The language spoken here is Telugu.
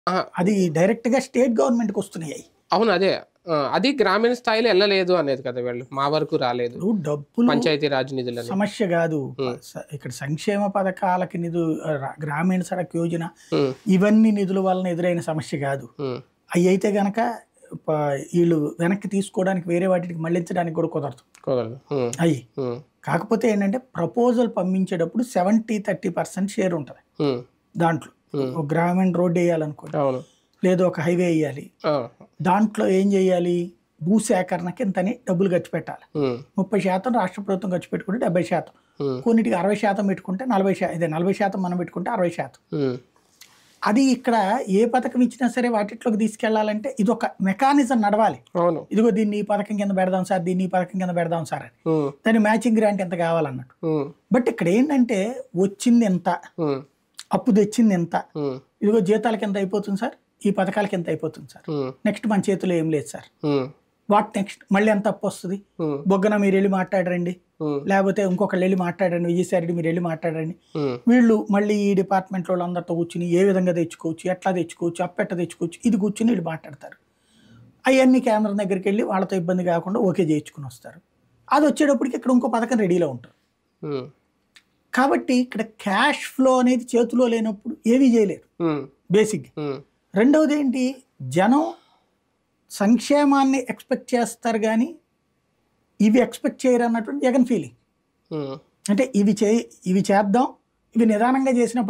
ఆహా, అది డైరెక్ట్ గా స్టేట్ గవర్నమెంట్ కి వస్తున్నాయి అవి. అవును అదే ఆ, అది గ్రామీణ స్థాయిలో వెళ్ళలేదు అనేది కదా వీళ్ళు మా వరకు రాలేదు ఇప్పుడు డబ్బులు పంచాయతీ రాజ్ నిధులని సమస్య కాదు స- ఇక్కడ సంక్షేమ పథకాలకి నిధులు రా- గ్రామీణ సడక్ యోజన ఉమ్, ఇవన్నీ నిధుల వలన ఎదురైన సమస్య కాదు ఉమ్, అవి అయితే గనక ప- వీళ్ళు వెనక్కి తీసుకోవడానికి వేరే వాటికి మళ్ళించడానికి కూడా కుదరదు కుదరదు ఉమ్, అవి ఉమ్, కాకపోతే ఏంటంటే ప్రపోజల్ పంపించేటప్పుడు సెవెంటీ థర్టీ పర్సెంట్ షేర్ ఉంటుంది ఉమ్, దాంట్లో ఉమ్. ఒక గ్రామీణ రోడ్డు వేయాలనుకోండి అవును లేదా ఒక హైవే వేయాలి ఆ, దాంట్లో ఏం చేయాలి భూసేకరణకి ఇంతని డబ్బులు ఖర్చు పెట్టాలి ఉమ్, ముప్పై శాతం రాష్ట్ర ప్రభుత్వం ఖర్చు పెట్టుకుంటే డెబ్బై శాతం ఉమ్, కొన్నిటికి అరవై శాతం పెట్టుకుంటే నలభై శాతం ఇదే నలభై శాతం మనం పెట్టుకుంటే అరవై శాతం ఉమ్, అది ఇక్కడ ఏ పథకం ఇచ్చినా సరే వాటిట్లోకి తీసుకెళ్లాలంటే ఇది ఒక మెకానిజం నడవాలి అవును ఇదిగో దీన్ని ఈ పథకం కింద పెడదాం సార్ దీన్ని ఈ పథకం కింద పెడదాం సార్ అని ఉమ్, దాని మ్యాచింగ్ గ్రాంట్ ఎంత కావాలన్నట్టు ఉమ్, బట్ ఇక్కడ ఏంటంటే వచ్చింది ఎంత ఉమ్, అప్పు తెచ్చింది ఎంత ఉమ్, ఇదిగో జీతాలకి ఎంత అయిపోతుంది సార్ ఈ పథకాలకి ఎంత అయిపోతుంది సార్ ఉమ్, నెక్స్ట్ మన చేతిలో ఏం లేదు సార్ ఉమ్, వాట్ నెక్స్ట్ మళ్ళీ ఎంత అప్పు వస్తుంది ఉమ్, బొగ్గన మీరు వెళ్ళి మాట్లాడరండి ఉమ్, లేకపోతే ఇంకొకళ్ళు వెళ్ళి మాట్లాడండి విజయసాయి మీరు వెళ్ళి మాట్లాడండి ఉమ్, వీళ్ళు మళ్ళీ ఈ డిపార్ట్మెంట్ వాళ్ళందరితో కూర్చుని ఏ విధంగా తెచ్చుకోవచ్చు ఎట్లా తెచ్చుకోవచ్చు అప్పెట్ట తెచ్చుకోవచ్చు ఇది కూర్చుని వీళ్ళు మాట్లాడతారు అవన్నీ కేంద్రం దగ్గరికి వెళ్ళి వాళ్ళతో ఇబ్బంది కాకుండా ఓకే చేయించుకుని వస్తారు అది వచ్చేటప్పటికి ఇక్కడ ఇంకో పథకం రెడీలో ఉంటుంది ఉమ్, కాబట్టి ఇక్కడ క్యాష్ ఫ్లో అనేది చేతిలో లేనప్పుడు ఏమీ చేయలేరు ఉమ్, బేసిక్ ఉమ్, రెండవది ఏంటి జనం సంక్షేమాన్ని ఎక్స్పెక్ట్ చేస్తారు కానీ ఇవి ఎక్స్పెక్ట్ చేయరు అన్నటువంటి జగన్ ఫీలింగ్ ఉమ్. అంటే ఇవి చే ఇవి చేద్దాం ఇవి నిదానంగా చేసిన